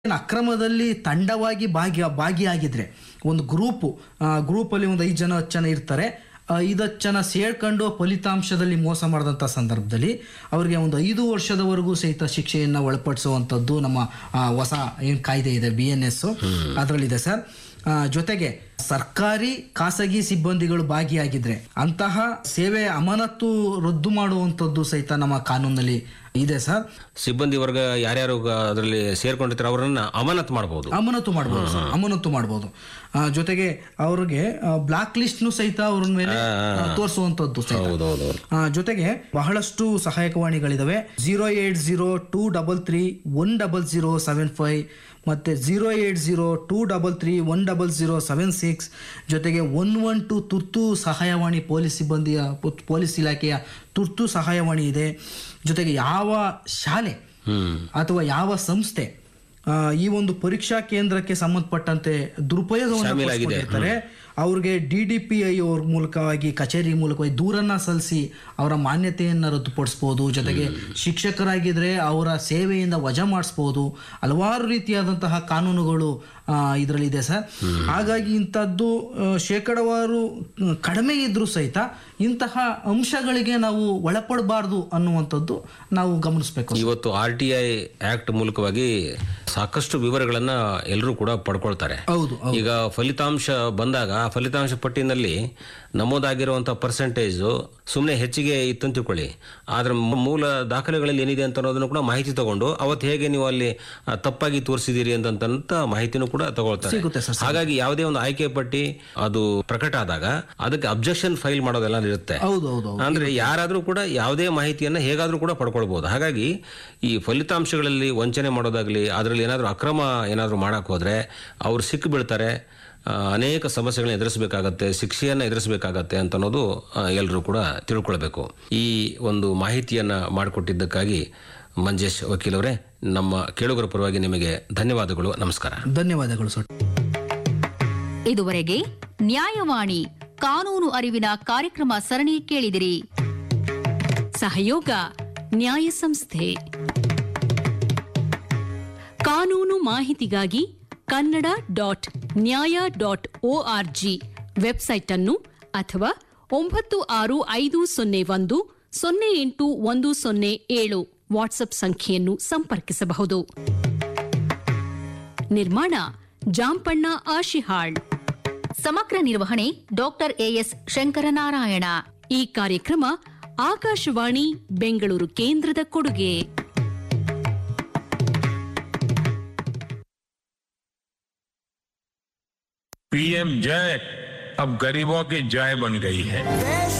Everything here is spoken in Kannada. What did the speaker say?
ಏನ್ ಅಕ್ರಮದಲ್ಲಿ ತಂಡವಾಗಿ ಭಾಗಿ ಭಾಗಿಯಾಗಿದ್ರೆ ಒಂದು ಗ್ರೂಪು ಗ್ರೂಪಲ್ಲಿ ಒಂದು ಐದು ಜನ ಹತ್ತು ಜನ ಇರ್ತಾರೆ ಆ, ಐದು ಹತ್ತು ಜನ ಸೇರ್ಕೊಂಡು ಫಲಿತಾಂಶದಲ್ಲಿ ಮೋಸ ಮಾಡಿದಂಥ ಸಂದರ್ಭದಲ್ಲಿ ಅವರಿಗೆ ಒಂದು ಐದು ವರ್ಷದವರೆಗೂ ಸಹಿತ ಶಿಕ್ಷೆಯನ್ನು ಒಳಪಡಿಸುವಂಥದ್ದು ನಮ್ಮ ಆ, ಹೊಸ ಏನು ಕಾಯ್ದೆ ಇದೆ ಬಿ ಎನ್ ಎಸ್ ಅದರಲ್ಲಿದೆ ಸರ್ ಆ, ಜೊತೆಗೆ ಸರ್ಕಾರಿ ಖಾಸಗಿ ಸಿಬ್ಬಂದಿಗಳು ಭಾಗಿಯಾಗಿದ್ರೆ ಅಂತಹ ಸೇವೆ ಅಮಾನತು ರದ್ದು ಮಾಡುವಂಥದ್ದು ಸಹಿತ ನಮ್ಮ ಕಾನೂನಲ್ಲಿ ಇದೆ ಸರ್ ಸಿಬ್ಬಂದಿ ವರ್ಗ ಯಾರ್ಯಾರು ಅದರಲ್ಲಿ ಸೇರ್ಕೊಂಡಿರ್ತಾರೆ ಅವರನ್ನ ಅಮಾನತ್ ಮಾಡಬಹುದು ಅಮಾನತು ಮಾಡ್ಬೋದು ಸರ್ ಅಮಾನತು ಮಾಡ್ಬೋದು ಆ, ಜೊತೆಗೆ ಅವ್ರಿಗೆ ಬ್ಲಾಕ್ ಲಿಸ್ಟ್ನು ಸಹಿತ ಅವ್ರ ಮೇಲೆ ತೋರಿಸುವಂತದ್ದು ಸಹಿತ ಹೌದೌದು ಆ, ಜೊತೆಗೆ ಬಹಳಷ್ಟು ಸಹಾಯಕವಾಣಿಗಳಿದಾವೆ zero eight zero two double three one double zero seven five ಮತ್ತೆ zero eight zero two double three one double zero seven six ಜೊತೆಗೆ ಒನ್ ಒನ್ ಟು ತುರ್ತು ಸಹಾಯವಾಣಿ ಪೊಲೀಸ್ ಸಿಬ್ಬಂದಿಯ ಪುತ್- ಪೊಲೀಸ್ ಇಲಾಖೆಯ ತುರ್ತು ಸಹಾಯವಾಣಿ ಇದೆ ಜೊತೆಗೆ ಯಾವ ಶಾಲೆ ಹ್ಮ್ ಅಥವಾ ಯಾವ ಸಂಸ್ಥೆ ಆ, ಈ ಒಂದು ಪರೀಕ್ಷಾ ಕೇಂದ್ರಕ್ಕೆ ಸಂಬಂಧಪಟ್ಟಂತೆ ದುರುಪಯೋಗವನ್ನು ಪಡಿಸ್ಕೊಂಡಿರ್ತಾರೆ ಅವ್ರಿಗೆ ಡಿ ಡಿ ಪಿ ಐ ಅವ್ರ ಮೂಲಕವಾಗಿ ಕಚೇರಿ ಮೂಲಕವಾಗಿ ದೂರನ್ನ ಸಲ್ಲಿಸಿ ಅವರ ಮಾನ್ಯತೆಯನ್ನು ರದ್ದುಪಡಿಸ್ಬೋದು ಜೊತೆಗೆ ಶಿಕ್ಷಕರಾಗಿದ್ರೆ ಅವರ ಸೇವೆಯಿಂದ ವಜಾ ಮಾಡಿಸ್ಬೋದು ಹಲವಾರು ರೀತಿಯಾದಂತಹ ಕಾನೂನುಗಳು ಇದರಲ್ಲಿ ಇದೆ ಸರ್ ಹಾಗಾಗಿ ಇಂಥದ್ದು ಆ, ಶೇಕಡವಾರು ಮ್, ಕಡಿಮೆ ಇದ್ರೂ ಸಹಿತ ಇಂತಹ ಅಂಶಗಳಿಗೆ ನಾವು ಒಳಪಡಬಾರ್ದು ಅನ್ನುವಂಥದ್ದು ನಾವು ಗಮನಿಸಬೇಕು ಇವತ್ತು ಆರ್ ಟಿ ಐ ಆಕ್ಟ್ ಮೂಲಕವಾಗಿ ಸಾಕಷ್ಟು ವಿವರಗಳನ್ನ ಎಲ್ಲರೂ ಕೂಡ ಪಡ್ಕೊಳ್ತಾರೆ ಹೌದು ಈಗ ಫಲಿತಾಂಶ ಬಂದಾಗ ಆ ಫಲಿತಾಂಶ ಪಟ್ಟಿನಲ್ಲಿ ನಮೂದಾಗಿರುವಂತಹ ಪರ್ಸೆಂಟೇಜ್ ಸುಮ್ಮನೆ ಹೆಚ್ಚಿಗೆ ಇತ್ತು ಅಂತ ತಿಳ್ಕೊಳ್ಳಿ ಆದ್ರೆ ಮೂ- ಮೂಲ ದಾಖಲೆಗಳಲ್ಲಿ ಏನಿದೆ ಅಂತ ಅನ್ನೋದನ್ನು ಕೂಡ ಮಾಹಿತಿ ತಗೊಂಡು ಅವತ್ತು ಹೇಗೆ ನೀವು ಅಲ್ಲಿ ಆ, ತಪ್ಪಾಗಿ ತೋರಿಸಿದ್ದೀರಿ ಅಂತಂತ ಮಾಹಿತಿನೂ ಕೂಡ ತಗೊಳ್ತಾರೆ ಸಿಗುತ್ತೆ ಸರ್ ಹಾಗಾಗಿ ಯಾವುದೇ ಒಂದು ಆಯ್ಕೆ ಪಟ್ಟಿ ಅದು ಪ್ರಕಟ ಆದಾಗ ಅದಕ್ಕೆ ಅಬ್ಜೆಕ್ಷನ್ ಫೈಲ್ ಮಾಡೋದೆಲ್ಲ ಇರುತ್ತೆ ಹೌದು ಹೌದು ಹೌದು. ಅಂದ್ರೆ ಯಾರಾದ್ರೂ ಕೂಡ ಯಾವುದೇ ಮಾಹಿತಿಯನ್ನ ಹೇಗಾದ್ರೂ ಕೂಡ ಪಡ್ಕೊಳ್ಬಹುದು ಹಾಗಾಗಿ ಈ ಫಲಿತಾಂಶಗಳಲ್ಲಿ ವಂಚನೆ ಮಾಡೋದಾಗ್ಲಿ ಅದರಲ್ಲಿ ಏನಾದ್ರೂ ಅಕ್ರಮ ಏನಾದ್ರೂ ಮಾಡಕ್ ಹೋದ್ರೆ ಅವ್ರು ಸಿಕ್ಕು ಬೀಳ್ತಾರೆ ಆ, ಅನೇಕ ಸಮಸ್ಯೆಗಳನ್ನ ಎದುರಿಸಬೇಕಾಗತ್ತೆ ಶಿಕ್ಷೆಯನ್ನ ಎದುರಿಸಬೇಕಾಗತ್ತೆ ಅಂತ ಅನ್ನೋದು ಎಲ್ಲರೂ ಕೂಡ ತಿಳ್ಕೊಳ್ಬೇಕು ಈ ಒಂದು ಮಾಹಿತಿಯನ್ನ ಮಾಡಿಕೊಟ್ಟಿದ್ದಕ್ಕಾಗಿ ಮಂಜೇಶ್ ವಕೀಲವರೇ ನಮ್ಮ ಕೇಳುಗರ ಪರವಾಗಿ ನಿಮಗೆ ಧನ್ಯವಾದಗಳು ನಮಸ್ಕಾರ ಧನ್ಯವಾದಗಳು ಸರ್ ಇದುವರೆಗೆ ನ್ಯಾಯವಾಣಿ ಕಾನೂನು ಅರಿವಿನ ಕಾರ್ಯಕ್ರಮ ಸರಣಿ ಕೇಳಿದಿರಿ ಸಹಯೋಗ ನ್ಯಾಯ ಸಂಸ್ಥೆ ಕಾನೂನು ಮಾಹಿತಿಗಾಗಿ Kannada dot Nyaya dot O R G website ಅನ್ನು ಅಥವಾ ಒಂಬತ್ತು ಆರು ಐದು ಸೊನ್ನೆ ಒಂದು ಸೊನ್ನೆ ಎಂಟು ಒಂದು ಸೊನ್ನೆ ಏಳು ವಾಟ್ಸ್ಆಪ್ ಸಂಖ್ಯೆಯನ್ನು ಸಂಪರ್ಕಿಸಬಹುದು ನಿರ್ಮಾಣ ಜಾಂಪಣ್ಣ ಆಶಿಹಾಳ್ ಸಮಗ್ರ ನಿರ್ವಹಣೆ ಡಾಕ್ಟರ್ ಎಎಸ್ ಶಂಕರನಾರಾಯಣ ಈ ಕಾರ್ಯಕ್ರಮ ಆಕಾಶವಾಣಿ ಬೆಂಗಳೂರು ಕೇಂದ್ರದ ಕೊಡುಗೆ पीएम जय अब गरीबों की जय बन गई है देश